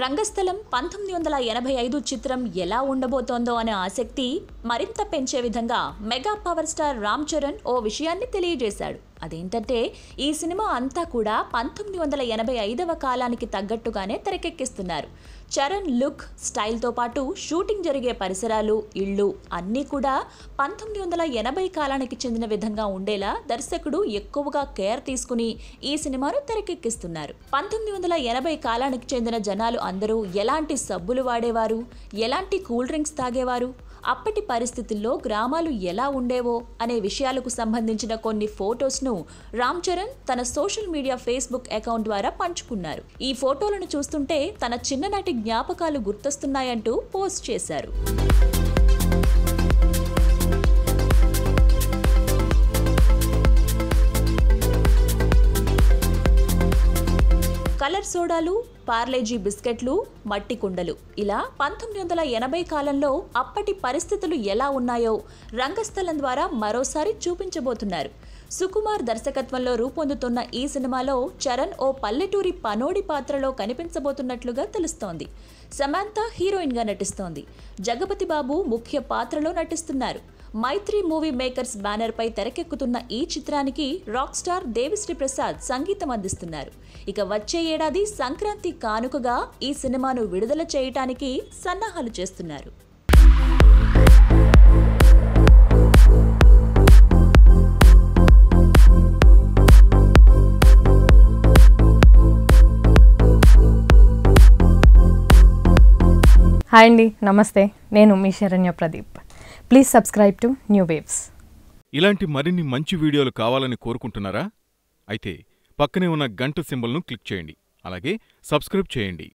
రంగస్థలం పంతొమ్మిది వందల ఎనభై ఐదు చిత్రం ఎలా ఉండబోతోందో అనే ఆసక్తి మరింత పెంచే విధంగా mega power star Ram Charan ఓ విషయాన్ని తెలియజేశాడు అదేంటంటే ఈ సినిమా అంతా కూడా పంతొమ్మిది వందల ఎనభై ఐదవ కాలానికి తగ్గట్టుగానే తెరకెక్కిస్తున్నారు చరణ్ లుక్ స్టైల్తో పాటు షూటింగ్ జరిగే పరిసరాలు ఇళ్ళు అన్నీ కూడా పంతొమ్మిది వందల ఎనభై కాలానికి చెందిన విధంగా ఉండేలా దర్శకుడు ఎక్కువగా కేర్ తీసుకుని ఈ సినిమాను తెరకెక్కిస్తున్నారు పంతొమ్మిది వందల ఎనభై కాలానికి చెందిన జనాలు అందరూ ఎలాంటి సబ్బులు వాడేవారు ఎలాంటి కూల్ డ్రింక్స్ తాగేవారు అప్పటి పరిస్థితుల్లో గ్రామాలు ఎలా ఉండేవో అనే విషయాలకు సంబంధించిన కొన్ని ఫోటోస్ను రామ్ చరణ్ తన సోషల్ మీడియా ఫేస్బుక్ అకౌంట్ ద్వారా పంచుకున్నారు ఈ ఫోటోలను చూస్తుంటే తన చిన్ననాటి జ్ఞాపకాలు గుర్తొస్తున్నాయంటూ పోస్ట్ చేశారు కలర్ సోడాలు పార్లేజీ బిస్కెట్లు మట్టి కుండలు ఇలా పంతొమ్మిది వందల ఎనభై కాలంలో అప్పటి పరిస్థితులు ఎలా ఉన్నాయో రంగస్థలం ద్వారా మరోసారి చూపించబోతున్నారు సుకుమార్ దర్శకత్వంలో రూపొందుతున్న ఈ సినిమాలో చరణ్ ఓ పల్లెటూరి పనోడి పాత్రలో కనిపించబోతున్నట్లుగా తెలుస్తోంది సమాంత హీరోయిన్గా నటిస్తోంది జగపతి బాబు ముఖ్య పాత్రలో నటిస్తున్నారు మైత్రి మూవీ మేకర్స్ బ్యానర్పై తెరకెక్కుతున్న ఈ చిత్రానికి రాక్ స్టార్ దేవిశ్రీ ప్రసాద్ సంగీతం అందిస్తున్నారు ఇక వచ్చే ఏడాది సంక్రాంతి కానుకగా ఈ సినిమాను విడుదల చేయటానికి సన్నాహాలు చేస్తున్నారు హాయ్ అండి నమస్తే నేను మీ Saranya Pradeep please subscribe to New Waves ఇలాంటి మరిన్ని మంచి వీడియోలు కావాలని కోరుకుంటున్నారా అయితే పక్కనే ఉన్న గంట సింబల్ను క్లిక్ చేయండి అలాగే సబ్స్క్రైబ్ చేయండి